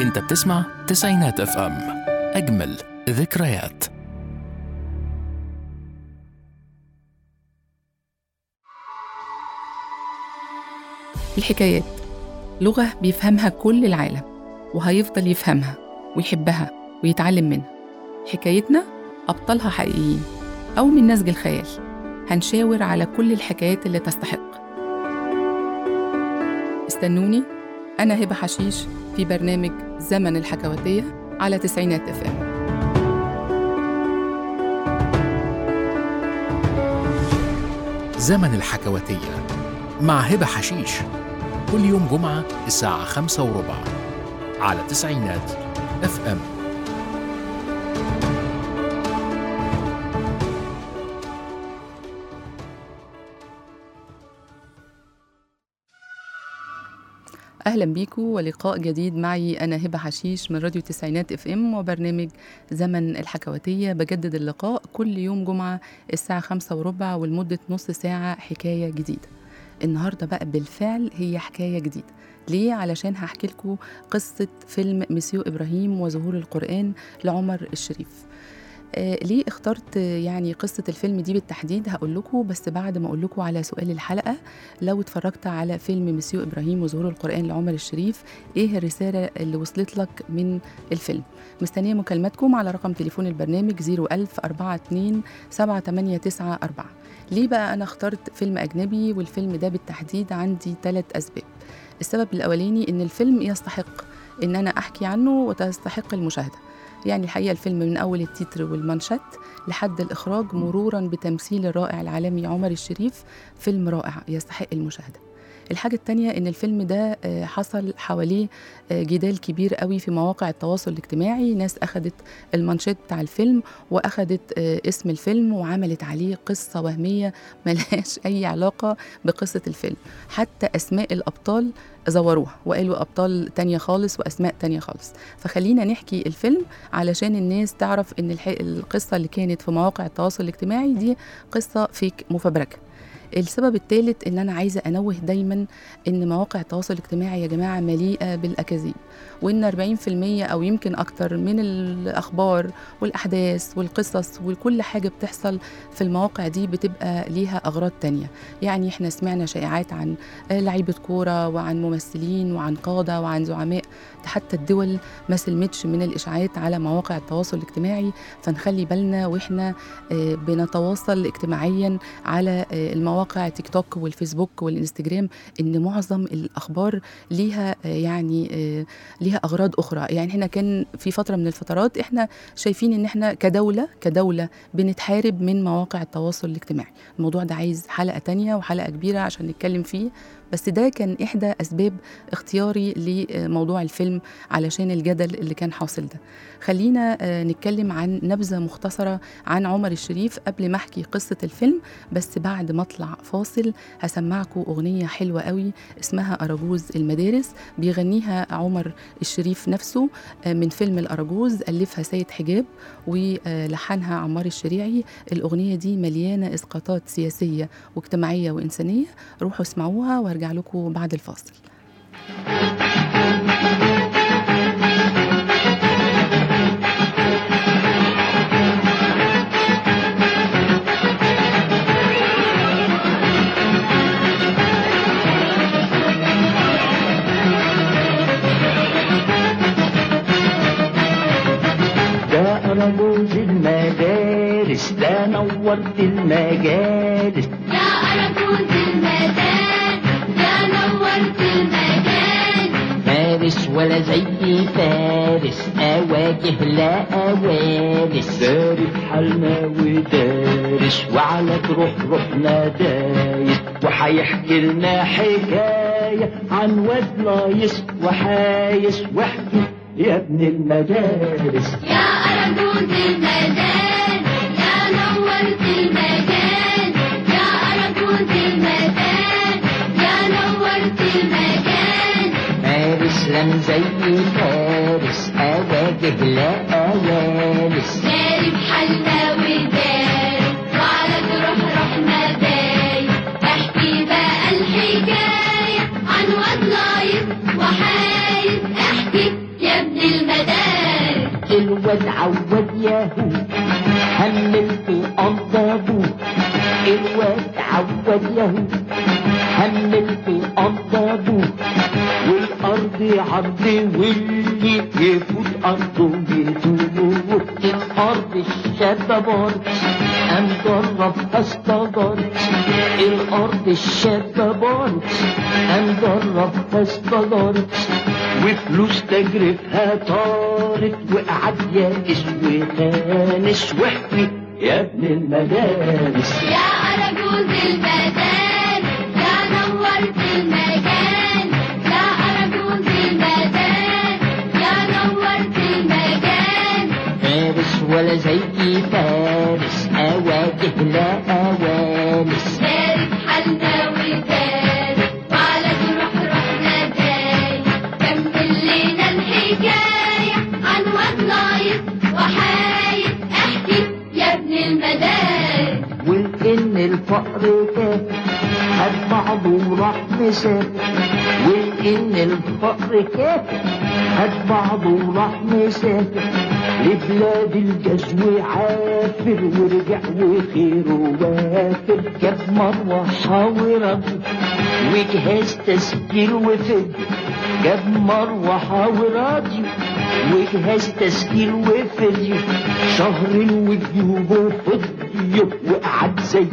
انت بتسمع تسعينات اف ام اجمل ذكريات الحكايات لغة بيفهمها كل العالم وهيفضل يفهمها ويحبها ويتعلم منها حكايتنا أبطالها حقيقيين أو من نسج الخيال هنشاور على كل الحكايات اللي تستحق استنوني أنا هبة حشيش في برنامج زمن الحكواتية على تسعينات اف ام زمن الحكواتية مع هبة حشيش كل يوم جمعة الساعة خمسة وربع على تسعينات اف ام اهلا بيكم ولقاء جديد معي انا هبه حشيش من راديو تسعينات اف ام وبرنامج زمن الحكواتيه بجدد اللقاء كل يوم جمعه الساعه خمسة وربع ولمده نص ساعه حكايه جديده النهارده بقى بالفعل هي حكايه جديده ليه علشان هحكي لكم قصه فيلم مسيو ابراهيم وظهور القران لعمر الشريف آه ليه اخترت آه، يعني قصة الفيلم دي بالتحديد هقول لكم بس بعد ما اقول لكم على سؤال الحلقة لو اتفرجت على فيلم مسيو ابراهيم وظهور القرآن لعمر الشريف ايه الرسالة اللي وصلت لك من الفيلم مستنية مكالماتكم على رقم تليفون البرنامج 01000 42 7894 ليه بقى انا اخترت فيلم اجنبي والفيلم ده بالتحديد عندي ثلاث اسباب السبب الاولاني ان الفيلم يستحق ان انا احكي عنه وتستحق المشاهده يعني الحقيقه الفيلم من اول التتر والمانشات لحد الاخراج مرورا بتمثيل الرائع العالمي عمر الشريف فيلم رائع يستحق المشاهده الحاجة التانية إن الفيلم ده آه، حصل حواليه آه، جدال كبير قوي في مواقع التواصل الاجتماعي ناس أخدت المانشيت بتاع الفيلم وأخدت آه، اسم الفيلم وعملت عليه قصة وهمية ملهاش أي علاقة بقصة الفيلم حتى أسماء الأبطال زوروها وقالوا أبطال تانية خالص وأسماء تانية خالص فخلينا نحكي الفيلم علشان الناس تعرف إن الح- القصة اللي كانت في مواقع التواصل الاجتماعي دي قصة فيك مفبركة السبب الثالث ان انا عايزه انوه دايما ان مواقع التواصل الاجتماعي يا جماعه مليئه بالاكاذيب وان 40% او يمكن اكتر من الاخبار والاحداث والقصص وكل حاجه بتحصل في المواقع دي بتبقى ليها اغراض تانية يعني احنا سمعنا شائعات عن آه، لعيبه كوره وعن ممثلين وعن قاده وعن زعماء ده حتى الدول ما سلمتش من الاشاعات على مواقع التواصل الاجتماعي فنخلي بالنا واحنا آه، بنتواصل اجتماعيا على آه، المواقع تيك توك والفيسبوك والانستجرام ان معظم الاخبار ليها آه، يعني آه، ليها اغراض اخرى يعني احنا كان في فتره من الفترات احنا شايفين ان احنا كدوله كدوله بنتحارب من مواقع التواصل الاجتماعي الموضوع ده عايز حلقه تانية وحلقه كبيره عشان نتكلم فيه بس ده كان احدى اسباب اختياري لموضوع الفيلم علشان الجدل اللي كان حاصل ده خلينا آه، نتكلم عن نبذه مختصره عن عمر الشريف قبل ما احكي قصه الفيلم بس بعد ما اطلع فاصل هسمعكم اغنيه حلوه قوي اسمها اراجوز المدارس بيغنيها عمر الشريف نفسه آه، من فيلم الاراجوز الفها سيد حجاب ولحنها عمار الشريعي الاغنيه دي مليانه اسقاطات سياسيه واجتماعيه وانسانيه روحوا اسمعوها وارجع لكم بعد الفاصل ده رموز المدارس ده نورت المجالس يا أرجوز المكان يا نورت المكان فارس ولا زي فارس أواجه لا أوارس داري في حالنا ودارس وعلى تروح روحنا دايس وحيحكي لنا حكاية عن واد لايس وحايس واحكي يا ابن المدارس يا أرجوز المكان يا نورت المكان يا أرجوز المكان يا نورت المكان فارس لم زي فارس أواجه لا أوارس داري بحالنا وداري وعلى جروح رحنا داي احكي بقى الحكاية عن واد لايف وحايد احكي يا ابن الواد عود ياهو همل في أرض أبوه الواد عود ياهو همل في أرض أبوه والأرض عرض واللي يفوت أرضه يدوه الأرض الشباب أم جرب أستجر الأرض الشباب أم جرب أستجر وفلوس تجربها طارت وقعد يائس وخانس واحكي يا ابن المدارس يا أرجوز المدان يا نورت المكان يا أرجوز المدان يا نورت المكان فارس ولا زي فارس أواجه لا أوانس بارد حالنا ودارد وعلى جروح روحنا داي كمل لنا الحكاية عن واد نايط وحايد احكي يا ابن المدارس وإن الفقر كان خد بعضه وراح مسافر وإن الفقر كان خد بعضه وراح مسافر لبلاد الجزو عافر ورجع وخيره وافر جاب مروحة ورد وجهاز تسجيل وفد جاب مروحة وراديو وجهاز تسجيل وفيديو شهر وجيوبه فضيو وقعد زي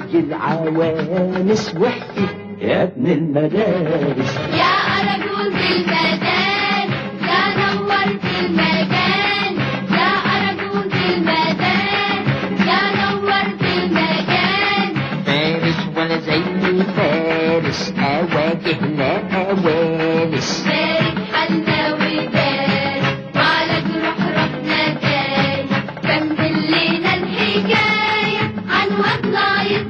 العوانس واحكي يا ابن المدارس يا أرجوز المدان يا نورت المكان يا أرجوز المدان يا نورت المكان فارس ولا زي فارس أواجه لا أوانس بارد حالنا ودار وعلى جروح روحنا داي كمل لنا الحكاية عن واد نايط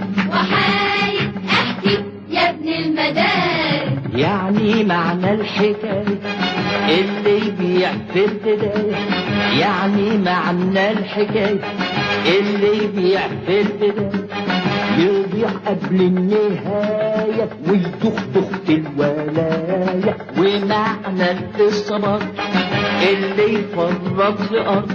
وحايد احكي يا ابن المدارس يعني معنى الحكاية اللي يبيع في البداية يعني معنى الحكاية اللي يبيع في البداية يبيع قبل النهاية ويدخدخ في الولاية ومعنى القصة برضه اللي يفرط في أرض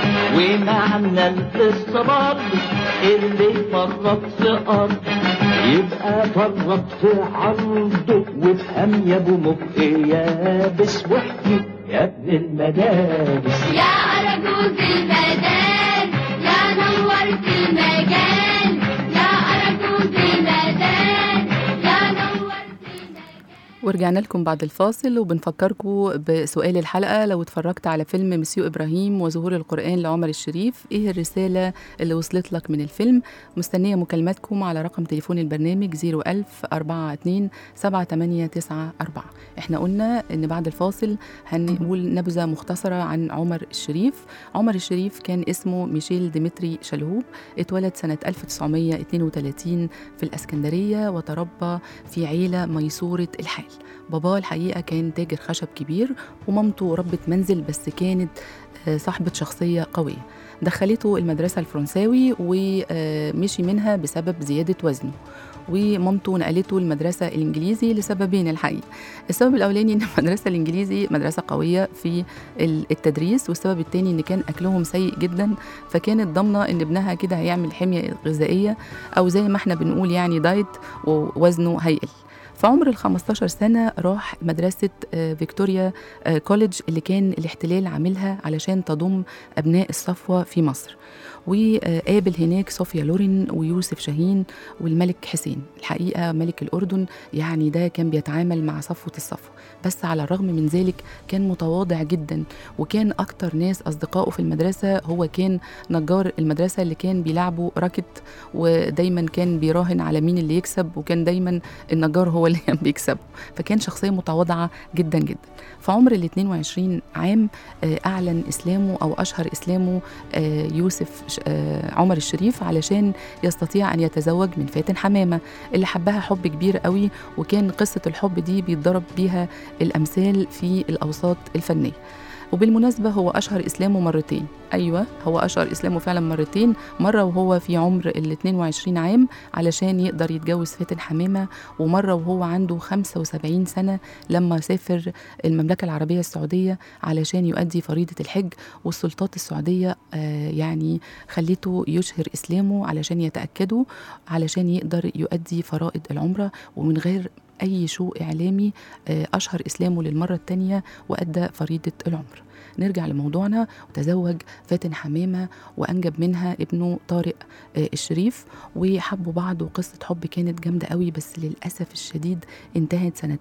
ومعنى القصة برضه اللي يفرط في أرض يبقى فرط في عرضه وافهم يا ابو مخ يابس واحكي يا ابن المدارس يا أرجوز المدان يا نورت المكان يا أرجوز المدان يا نورت المكان ورجعنا لكم بعد الفاصل وبنفكركم بسؤال الحلقة لو اتفرجت على فيلم مسيو إبراهيم وظهور القرآن لعمر الشريف إيه الرسالة اللي وصلت لك من الفيلم مستنية مكالماتكم على رقم تليفون البرنامج 01000 42 7894 احنا قلنا إن بعد الفاصل هنقول نبذة مختصرة عن عمر الشريف عمر الشريف كان اسمه ميشيل ديمتري شلهوب اتولد سنة 1932 في الإسكندرية وتربى في عيلة ميسورة الحال باباه الحقيقة كان تاجر خشب كبير ومامته ربة منزل بس كانت آه، صاحبة شخصية قوية دخلته المدرسة الفرنساوي ومشي منها بسبب زيادة وزنه ومامته نقلته المدرسة الإنجليزي لسببين الحقيقة السبب الأولاني إن المدرسة الإنجليزي مدرسة قوية في ال- التدريس والسبب التاني إن كان أكلهم سيء جدا فكانت ضامنة إن ابنها كده هيعمل حمية غذائية أو زي ما احنا بنقول يعني دايت ووزنه هيقل في عمر ال 15 سنة راح مدرسة آه، فيكتوريا آه، كوليدج اللي كان الاحتلال عاملها علشان تضم أبناء الصفوة في مصر وقابل هناك صوفيا لورين ويوسف شاهين والملك حسين الحقيقة ملك الأردن يعني ده كان بيتعامل مع صفوة الصفوة بس على الرغم من ذلك كان متواضع جدا وكان أكتر ناس أصدقائه في المدرسة هو كان نجار المدرسة اللي كان بيلعبوا راكت ودايما كان بيراهن على مين اللي يكسب وكان دايما النجار هو اللي كان بيكسبه فكان شخصية متواضعة جدا جدا في عمر ال 22 عام آه، أعلن إسلامه أو أشهر إسلامه آه، يوسف ش- آه، عمر الشريف علشان يستطيع أن يتزوج من فاتن حمامة اللي حبها حب كبير قوي وكان قصة الحب دي بيتضرب بيها الأمثال في الأوساط الفنية وبالمناسبة هو أشهر إسلامه مرتين أيوة هو أشهر إسلامه فعلا مرتين مرة وهو في عمر ال 22 عام علشان يقدر يتجوز فاتن حمامة ومرة وهو عنده 75 سنة لما سافر المملكة العربية السعودية علشان يؤدي فريضة الحج والسلطات السعودية آه، يعني خليته يشهر إسلامه علشان يتأكدوا علشان يقدر يؤدي فرائض العمرة ومن غير أي شو إعلامي آه، أشهر إسلامه للمرة الثانية وأدى فريضة العمر نرجع لموضوعنا وتزوج فاتن حمامة وأنجب منها ابنه طارق آه، الشريف وحبوا بعض وقصة حب كانت جامدة قوي بس للأسف الشديد انتهت سنة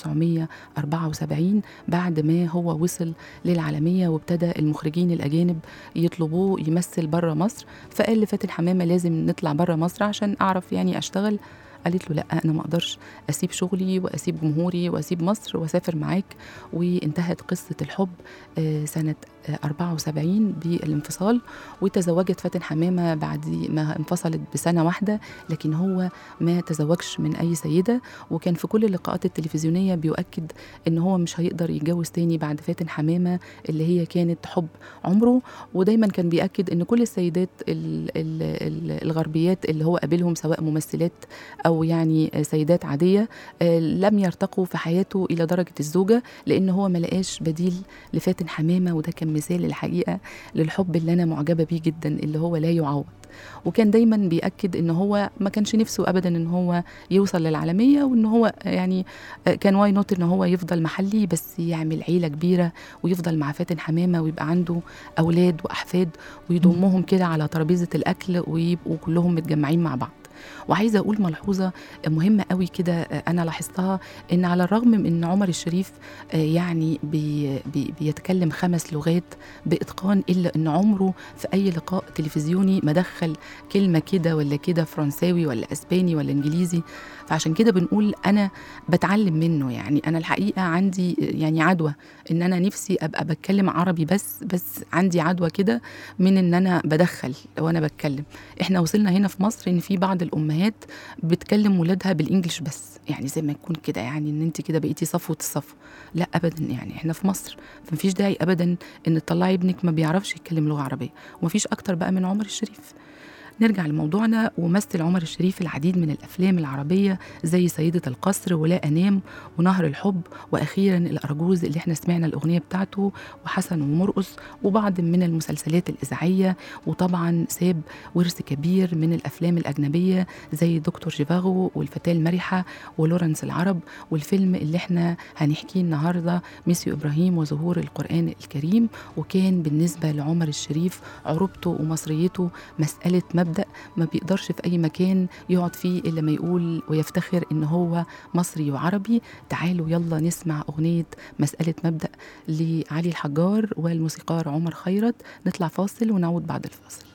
1974 بعد ما هو وصل للعالمية وابتدى المخرجين الأجانب يطلبوه يمثل بره مصر فقال لفاتن حمامة لازم نطلع بره مصر عشان أعرف يعني أشتغل قالت له لا انا ما اقدرش اسيب شغلي واسيب جمهوري واسيب مصر واسافر معاك وانتهت قصه الحب آه، سنه آه، 74 بالانفصال وتزوجت فاتن حمامه بعد ما انفصلت بسنه واحده لكن هو ما تزوجش من اي سيده وكان في كل اللقاءات التلفزيونيه بيؤكد ان هو مش هيقدر يتجوز تاني بعد فاتن حمامه اللي هي كانت حب عمره ودايما كان بيأكد ان كل السيدات ال- ال- ال- الغربيات اللي هو قابلهم سواء ممثلات او يعني سيدات عاديه آه، لم يرتقوا في حياته الى درجه الزوجه لان هو ما لقاش بديل لفاتن حمامه وده كان مثال الحقيقه للحب اللي انا معجبه بيه جدا اللي هو لا يعوض وكان دايما بيأكد ان هو ما كانش نفسه ابدا ان هو يوصل للعالميه وان هو يعني آه، كان واي نوت ان هو يفضل محلي بس يعمل عيله كبيره ويفضل مع فاتن حمامه ويبقى عنده اولاد واحفاد ويضمهم كده على ترابيزه الاكل ويبقوا كلهم متجمعين مع بعض وعايزه اقول ملحوظه مهمه قوي كده آه، انا لاحظتها ان على الرغم من ان عمر الشريف آه، يعني بي بي بيتكلم خمس لغات باتقان الا ان عمره في اي لقاء تلفزيوني ما دخل كلمه كده ولا كده فرنساوي ولا اسباني ولا انجليزي فعشان كده بنقول انا بتعلم منه يعني انا الحقيقه عندي يعني عدوى ان انا نفسي ابقى بتكلم عربي بس بس عندي عدوى كده من ان انا بدخل وانا بتكلم احنا وصلنا هنا في مصر ان في بعض الامهات بتكلم ولادها بالانجلش بس يعني زي ما يكون كده يعني ان انت كده بقيتي صفوه الصف لا ابدا يعني احنا في مصر فمفيش داعي ابدا ان تطلعي ابنك ما بيعرفش يتكلم لغه عربيه ومفيش اكتر بقى من عمر الشريف نرجع لموضوعنا ومثل عمر الشريف العديد من الافلام العربيه زي سيده القصر ولا انام ونهر الحب واخيرا الارجوز اللي احنا سمعنا الاغنيه بتاعته وحسن ومرقص وبعض من المسلسلات الاذاعيه وطبعا ساب ورث كبير من الافلام الاجنبيه زي دكتور جيفاغو والفتاه المرحه ولورنس العرب والفيلم اللي احنا هنحكيه النهارده ميسيو ابراهيم وظهور القران الكريم وكان بالنسبه لعمر الشريف عروبته ومصريته مساله مبدا ما بيقدرش في اي مكان يقعد فيه الا ما يقول ويفتخر ان هو مصري وعربي تعالوا يلا نسمع اغنيه مساله مبدا لعلي الحجار والموسيقار عمر خيرت نطلع فاصل ونعود بعد الفاصل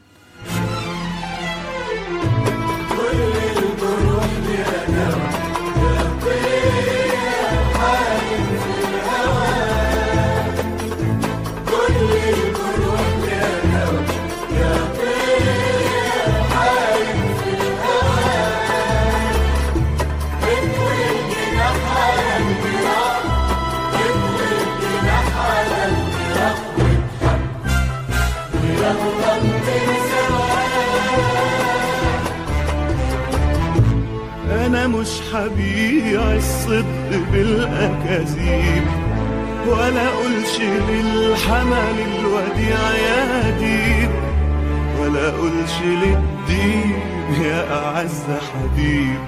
أنا مش حبيع الصدق بالأكاذيب ولا أقولش للحمل الوديع يا ديب ولا أقولش للدين يا أعز حبيب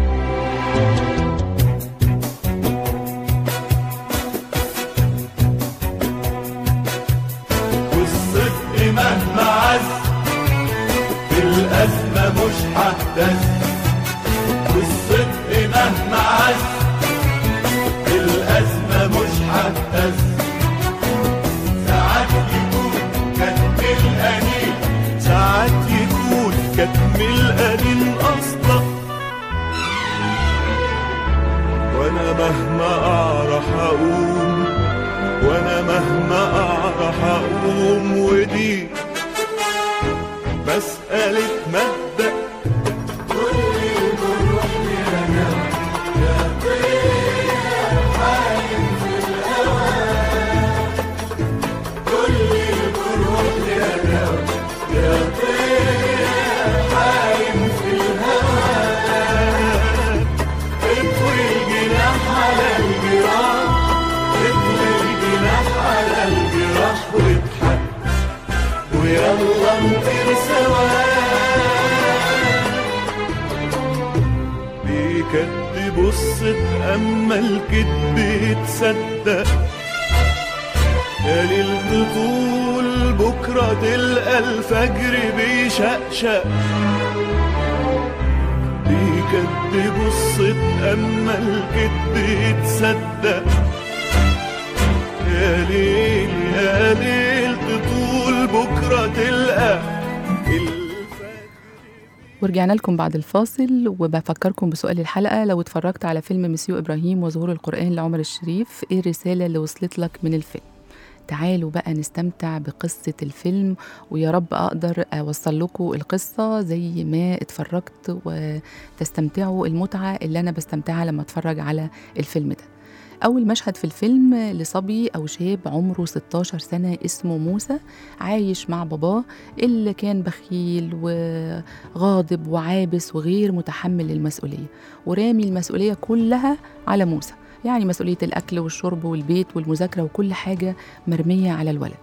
والصدق مهما عز في الأزمة مش ههتز والصدق مهما عز الأزمة مش هتهز ساعات يكون كتم الأنين ساعات يكون كتم الأنين أصلا وأنا مهما أعرف أقوم وأنا مهما أعرف أقوم ودي مسألة مبدأ تبص تأمل كدب يتصدق يا ليل طول بكرة تلقى الفجر بيشقشق بجد بص تأمل كدب يتصدق يا ليل يا ليل تطول بكرة تلقى الفجر ورجعنا لكم بعد الفاصل وبفكركم بسؤال الحلقة لو اتفرجت على فيلم مسيو إبراهيم وظهور القرآن لعمر الشريف إيه الرسالة اللي وصلت لك من الفيلم تعالوا بقى نستمتع بقصة الفيلم ويا رب أقدر أوصل لكم القصة زي ما اتفرجت وتستمتعوا المتعة اللي أنا بستمتعها لما أتفرج على الفيلم ده أول مشهد في الفيلم لصبي أو شاب عمره 16 سنة اسمه موسى عايش مع باباه اللي كان بخيل وغاضب وعابس وغير متحمل للمسؤولية ورامي المسؤولية كلها على موسى يعني مسؤولية الأكل والشرب والبيت والمذاكرة وكل حاجة مرمية على الولد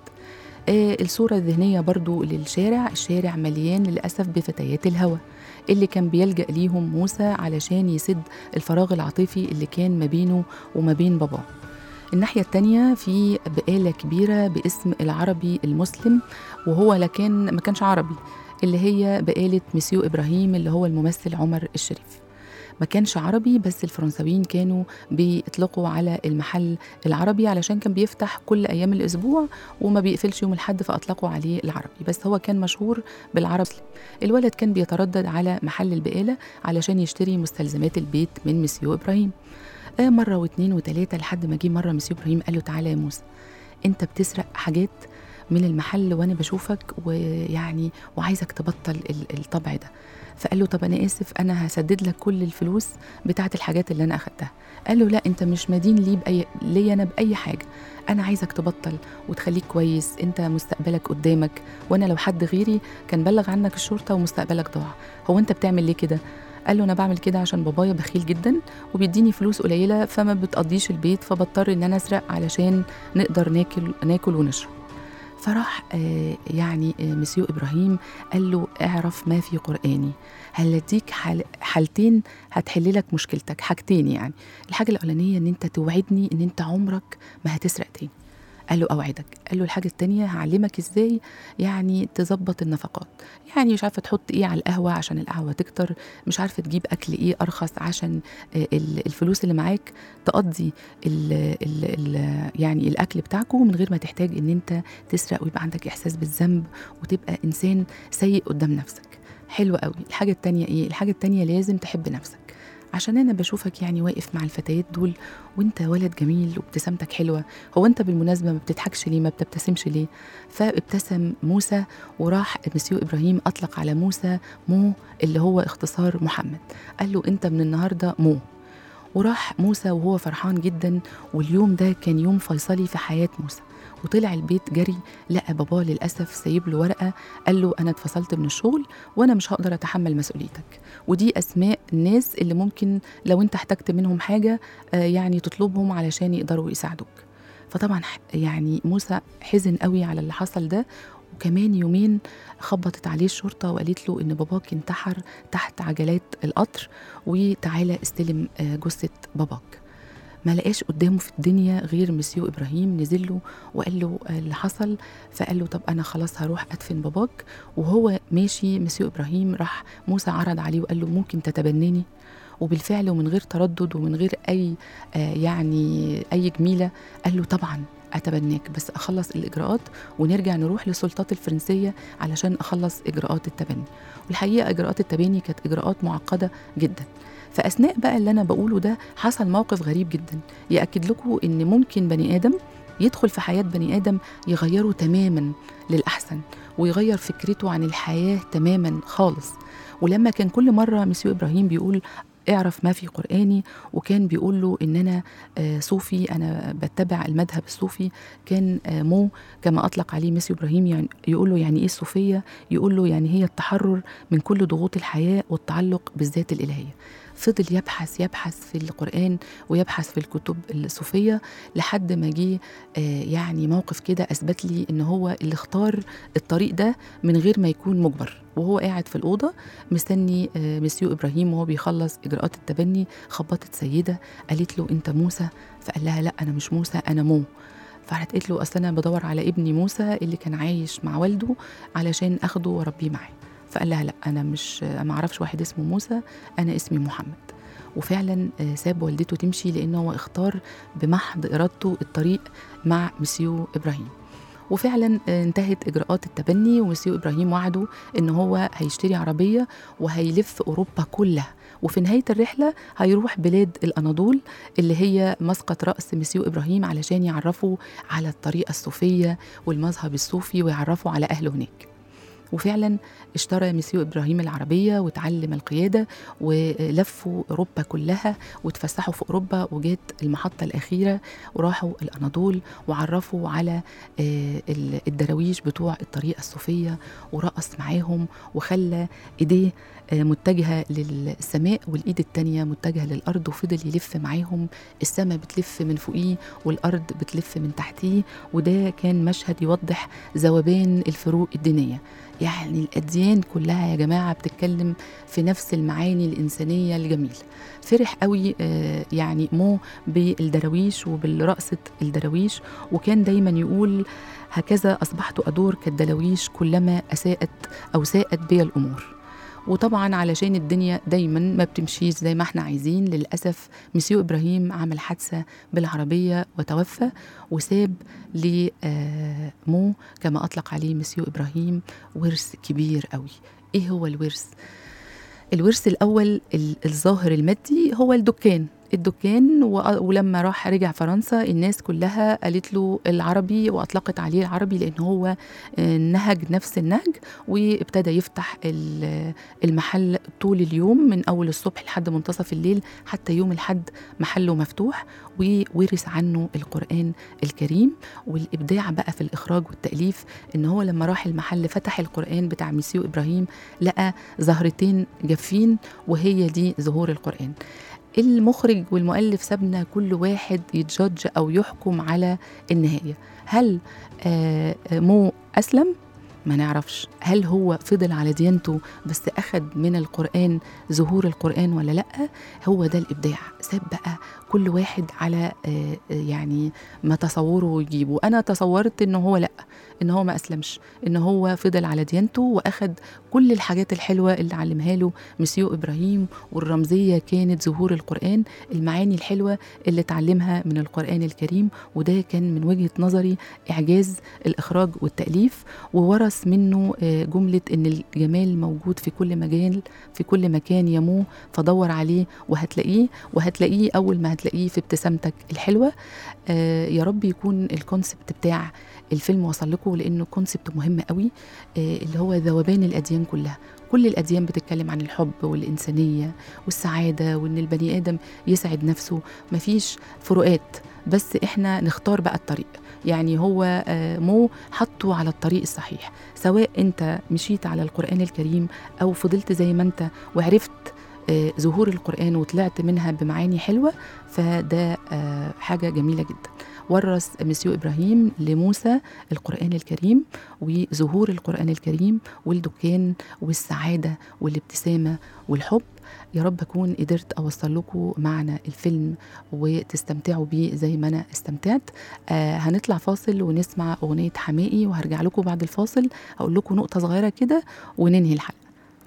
آه الصورة الذهنية برضو للشارع الشارع مليان للأسف بفتيات الهوى اللي كان بيلجأ ليهم موسى علشان يسد الفراغ العاطفي اللي كان ما بينه وما بين باباه الناحية التانية في بقالة كبيرة باسم العربي المسلم وهو لكن ما كانش عربي اللي هي بقالة مسيو إبراهيم اللي هو الممثل عمر الشريف ما كانش عربي بس الفرنساويين كانوا بيطلقوا على المحل العربي علشان كان بيفتح كل أيام الأسبوع وما بيقفلش يوم الحد فأطلقوا عليه العربي بس هو كان مشهور بالعربي الولد كان بيتردد على محل البقالة علشان يشتري مستلزمات البيت من مسيو إبراهيم آه مرة واتنين وتلاتة لحد ما جه مرة مسيو إبراهيم قال له تعالى يا موسى أنت بتسرق حاجات من المحل وأنا بشوفك ويعني وعايزك تبطل ال- الطبع ده فقال له طب انا اسف انا هسدد لك كل الفلوس بتاعه الحاجات اللي انا اخدتها قال له لا انت مش مدين لي باي لي انا باي حاجه انا عايزك تبطل وتخليك كويس انت مستقبلك قدامك وانا لو حد غيري كان بلغ عنك الشرطه ومستقبلك ضاع هو انت بتعمل ليه كده قال له انا بعمل كده عشان بابايا بخيل جدا وبيديني فلوس قليله فما بتقضيش البيت فبضطر ان انا اسرق علشان نقدر ناكل ناكل ونشرب فراح آه، يعني آه، مسيو ابراهيم قال له اعرف ما في قراني هل اديك حال حالتين هتحل لك مشكلتك حاجتين يعني الحاجه الاولانيه ان انت توعدني ان انت عمرك ما هتسرق تاني قال له اوعدك قال له الحاجه التانيه هعلمك ازاي يعني تظبط النفقات يعني مش عارفه تحط ايه على القهوه عشان القهوه تكتر مش عارفه تجيب اكل ايه ارخص عشان آه، ال- الفلوس اللي معاك تقضي ال ال ال يعني الاكل بتاعكم من غير ما تحتاج ان انت تسرق ويبقى عندك احساس بالذنب وتبقى انسان سيء قدام نفسك حلو قوي الحاجه التانيه ايه الحاجه التانيه لازم تحب نفسك عشان انا بشوفك يعني واقف مع الفتيات دول وانت ولد جميل وابتسامتك حلوه هو انت بالمناسبه ما بتضحكش ليه ما بتبتسمش ليه فابتسم موسى وراح مسيو ابراهيم اطلق على موسى مو اللي هو اختصار محمد قال له انت من النهارده مو وراح موسى وهو فرحان جدا واليوم ده كان يوم فيصلي في حياة موسى وطلع البيت جري لقى باباه للأسف سايب له ورقة قال له أنا اتفصلت من الشغل وأنا مش هقدر أتحمل مسؤوليتك ودي أسماء الناس اللي ممكن لو أنت احتجت منهم حاجة آه، يعني تطلبهم علشان يقدروا يساعدوك فطبعا ح- يعني موسى حزن قوي على اللي حصل ده وكمان يومين خبطت عليه الشرطة وقالت له إن باباك انتحر تحت عجلات القطر وتعالى استلم آه، جثة باباك ما لقاش قدامه في الدنيا غير مسيو ابراهيم نزل له وقال له آه، اللي حصل فقال له طب انا خلاص هروح ادفن باباك وهو ماشي مسيو ابراهيم راح موسى عرض عليه وقال له ممكن تتبناني وبالفعل ومن غير تردد ومن غير اي آه، يعني اي جميله قال له طبعا اتبناك بس اخلص الاجراءات ونرجع نروح للسلطات الفرنسيه علشان اخلص اجراءات التبني والحقيقه اجراءات التبني كانت اجراءات معقده جدا فاثناء بقى اللي انا بقوله ده حصل موقف غريب جدا ياكد لكم ان ممكن بني ادم يدخل في حياه بني ادم يغيره تماما للاحسن ويغير فكرته عن الحياه تماما خالص ولما كان كل مره مسيو ابراهيم بيقول اعرف ما في قرآني وكان بيقول له إن أنا آه، صوفي أنا بتبع المذهب الصوفي كان آه، مو كما أطلق عليه مسيو إبراهيم يعني يقول له يعني إيه الصوفية يقول له يعني هي التحرر من كل ضغوط الحياة والتعلق بالذات الإلهية فضل يبحث يبحث في القرآن ويبحث في الكتب الصوفية لحد ما جه آه، يعني موقف كده أثبت لي إن هو اللي اختار الطريق ده من غير ما يكون مجبر وهو قاعد في الأوضة مستني آه، مسيو إبراهيم وهو بيخلص إجراءات التبني خبطت سيدة قالت له أنت موسى فقال لها لا أنا مش موسى أنا مو فراحت قالت له أصل أنا بدور على ابني موسى اللي كان عايش مع والده علشان أخده وأربيه معايا فقال لها لا أنا مش ما أعرفش واحد اسمه موسى أنا اسمي محمد وفعلا آه، ساب والدته تمشي لأنه هو اختار بمحض إرادته الطريق مع مسيو إبراهيم وفعلا آه، انتهت اجراءات التبني ومسيو ابراهيم وعده ان هو هيشتري عربيه وهيلف اوروبا كلها وفي نهايه الرحله هيروح بلاد الاناضول اللي هي مسقط راس مسيو ابراهيم علشان يعرفوا على الطريقه الصوفيه والمذهب الصوفي ويعرفوا على اهله هناك وفعلا اشترى مسيو ابراهيم العربيه وتعلم القياده ولفوا اوروبا كلها واتفسحوا في اوروبا وجات المحطه الاخيره وراحوا الاناضول وعرفوا على آه، ال- الدراويش بتوع الطريقه الصوفيه ورقص معاهم وخلى ايديه آه، متجهه للسماء والايد التانيه متجهه للارض وفضل يلف معاهم السماء بتلف من فوقيه والارض بتلف من تحتيه وده كان مشهد يوضح ذوبان الفروق الدينيه يعني الاديان كلها يا جماعه بتتكلم في نفس المعاني الانسانيه الجميله فرح قوي آه، يعني مو بالدراويش وبالرقصه الدراويش وكان دايما يقول هكذا اصبحت ادور كالدلاويش كلما اساءت او ساءت بي الامور وطبعا علشان الدنيا دايما ما بتمشيش زي ما احنا عايزين للاسف مسيو ابراهيم عمل حادثه بالعربيه وتوفى وساب لمو كما اطلق عليه مسيو ابراهيم ورث كبير قوي ايه هو الورث الورث الاول ال- الظاهر المادي هو الدكان الدكان و- ولما راح رجع فرنسا الناس كلها قالت له العربي واطلقت عليه العربي لان هو آه، نهج نفس النهج وابتدى يفتح ال- المحل طول اليوم من اول الصبح لحد منتصف الليل حتى يوم الحد محله مفتوح وورث عنه القران الكريم والابداع بقى في الاخراج والتاليف ان هو لما راح المحل فتح القران بتاع مسيو ابراهيم لقى زهرتين جافين وهي دي ظهور القران المخرج والمؤلف سابنا كل واحد يتجادج او يحكم على النهايه هل آه، آه، مو اسلم ما نعرفش هل هو فضل على ديانته بس اخد من القران ظهور القران ولا لا هو ده الابداع ساب بقى كل واحد على آه، آه، يعني ما تصوره ويجيبه انا تصورت ان هو لا ان هو ما اسلمش ان هو فضل على ديانته واخد كل الحاجات الحلوه اللي علمها له مسيو ابراهيم والرمزيه كانت ظهور القران المعاني الحلوه اللي اتعلمها من القران الكريم وده كان من وجهه نظري اعجاز الاخراج والتاليف وورث منه آه، جمله ان الجمال موجود في كل مجال في كل مكان يمو فدور عليه وهتلاقيه وهتلاقيه اول ما هتلاقيه في ابتسامتك الحلوه آه، يا رب يكون الكونسبت بتاع الفيلم وصل لكم لانه كونسبت مهم قوي آه، اللي هو ذوبان الاديان كلها كل الاديان بتتكلم عن الحب والانسانيه والسعاده وان البني ادم يسعد نفسه مفيش فروقات بس احنا نختار بقى الطريق يعني هو آه، مو حطه على الطريق الصحيح سواء انت مشيت على القران الكريم او فضلت زي ما انت وعرفت آه، ظهور القرآن وطلعت منها بمعاني حلوة فده آه، حاجة جميلة جدا ورث مسيو إبراهيم لموسى القرآن الكريم وظهور القرآن الكريم والدكان والسعادة والابتسامة والحب يا رب أكون قدرت أوصل لكم معنى الفيلم وتستمتعوا بيه زي ما أنا استمتعت آه هنطلع فاصل ونسمع أغنية حمائي وهرجع لكم بعد الفاصل هقول لكم نقطة صغيرة كده وننهي الحلقة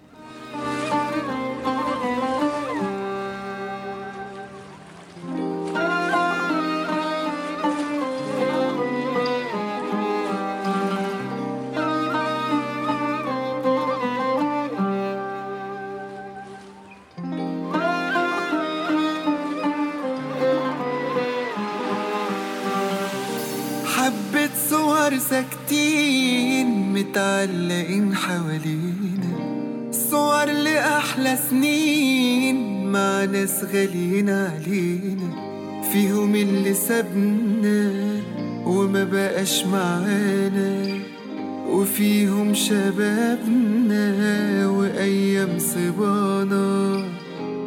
حبة صور ساكتين متعلقين حوالينا صور لأحلى سنين مع ناس غاليين علينا فيهم اللي سابنا وما بقاش معانا وفيهم شبابنا وأيام صبانا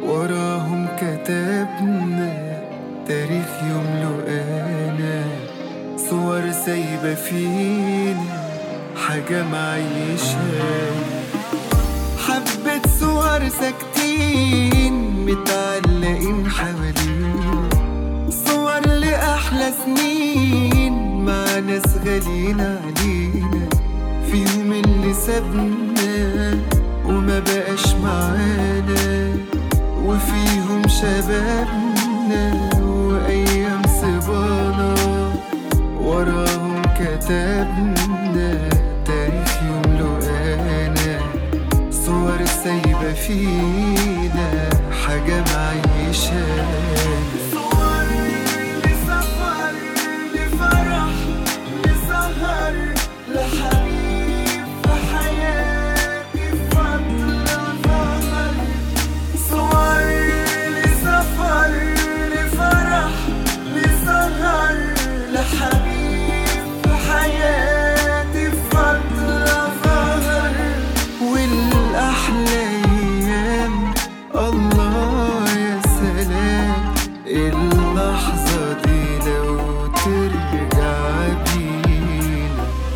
وراهم كتبنا تاريخ يملؤنا صور سايبة فينا حاجة معيشة حبة صور ساكتين متعلقين حوالينا صور لأحلى سنين مع ناس غاليين علينا فيهم اللي سابنا وما بقاش معانا وفيهم شبابنا وأيام صبانا وراهم كتبنا تاريخ يملؤنا صور سايبة فينا حاجة معيشانا صور لسفر لفرح لسهر لحبيب في حياتي فترة ظهر صور لسفر لفرح لسهر لحبيب في حياتي فترة ظهر والأحلى أيام الله يا سلام اللحظة دي لو ترجع بينا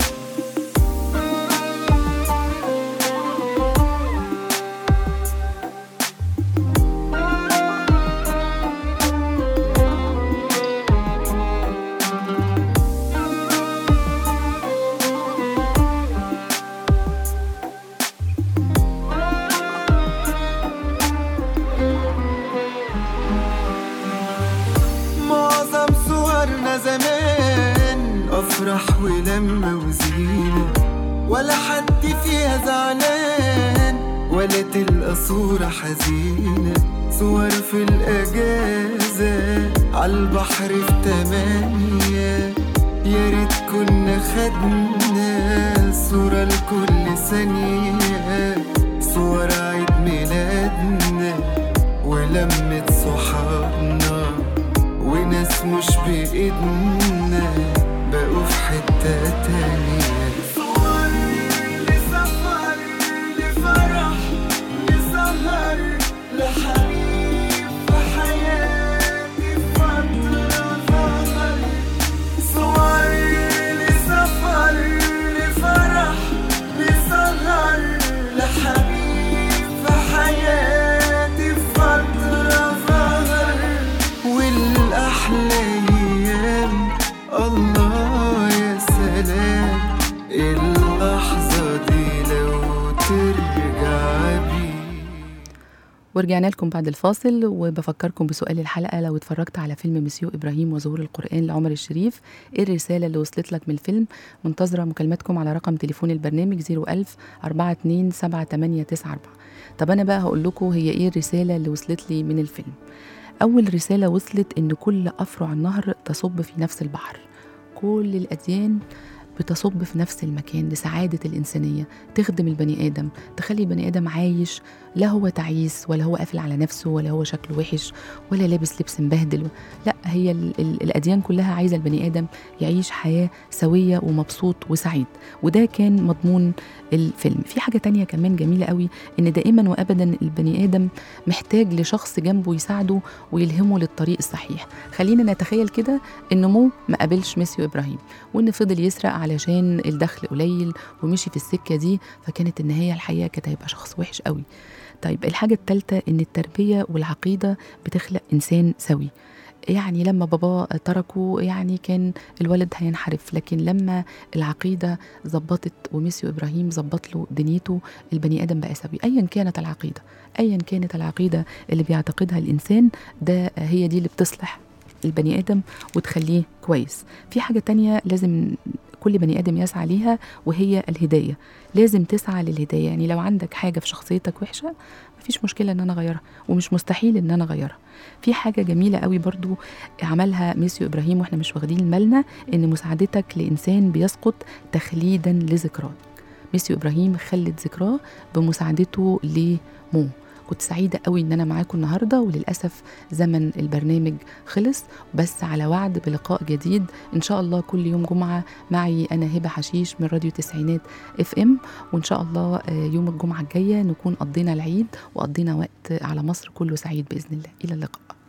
معظم صورنا زمان أفرح ولما وزينة ولا حد فيها زعلان ولا تلقى صورة حزينة صور في الأجازة عالبحر في تمانية يا ريت كنا خدنا صورة لكل ثانية صور عيد ميلادنا ولمة صحابنا وناس مش بإيدنا بقوا في حتة تانية صور لسفر لفرح لسهر لحبيب في حياتي فترة ظهر صور لسفر لفرح لسهر لحبيب في حياتي فترة ظهر والأحلى أيام الله يا سلام اللحظة دي لو ترجع بينا ورجعنا لكم بعد الفاصل وبفكركم بسؤال الحلقة لو اتفرجت على فيلم مسيو إبراهيم وظهور القرآن لعمر الشريف إيه الرسالة اللي وصلت لك من الفيلم منتظرة مكالماتكم على رقم تليفون البرنامج 01000 42 7894 طب أنا بقى هقول لكم هي إيه الرسالة اللي وصلت لي من الفيلم أول رسالة وصلت إن كل أفرع النهر تصب في نفس البحر كل الأديان بتصب في نفس المكان لسعادة الإنسانية تخدم البني آدم تخلي البني آدم عايش لا هو تعيس ولا هو قافل على نفسه ولا هو شكله وحش ولا لابس لبس مبهدل لا هي ال ال الأديان كلها عايزة البني آدم يعيش حياة سوية ومبسوط وسعيد وده كان مضمون الفيلم في حاجة تانية كمان جميلة قوي إن دائما وأبدا البني آدم محتاج لشخص جنبه يساعده ويلهمه للطريق الصحيح خلينا نتخيل كده إن مو ما قابلش ميسيو إبراهيم وإن فضل يسرق علشان الدخل قليل ومشي في السكة دي فكانت النهاية الحقيقة كانت هيبقى شخص وحش قوي طيب الحاجة التالتة إن التربية والعقيدة بتخلق إنسان سوي يعني لما بابا تركه يعني كان الولد هينحرف لكن لما العقيدة ظبطت وميسيو إبراهيم ظبط له دنيته البني آدم بقى سوي أيا كانت العقيدة أيا كانت العقيدة اللي بيعتقدها الإنسان ده هي دي اللي بتصلح البني آدم وتخليه كويس في حاجة تانية لازم كل بني آدم يسعى ليها وهي الهداية لازم تسعى للهداية يعني لو عندك حاجة في شخصيتك وحشة مفيش مشكلة إن أنا أغيرها ومش مستحيل إن أنا أغيرها في حاجة جميلة قوي برضو عملها ميسيو إبراهيم وإحنا مش واخدين بالنا إن مساعدتك لإنسان بيسقط تخليدا لذكراه ميسيو إبراهيم خلد ذكراه بمساعدته لمو كنت سعيدة قوي إن أنا معاكم النهاردة وللأسف زمن البرنامج خلص بس على وعد بلقاء جديد إن شاء الله كل يوم جمعة معي أنا هبة حشيش من راديو تسعينات اف ام وإن شاء الله آه، يوم الجمعة الجاية نكون قضينا العيد وقضينا وقت على مصر كله سعيد بإذن الله إلى اللقاء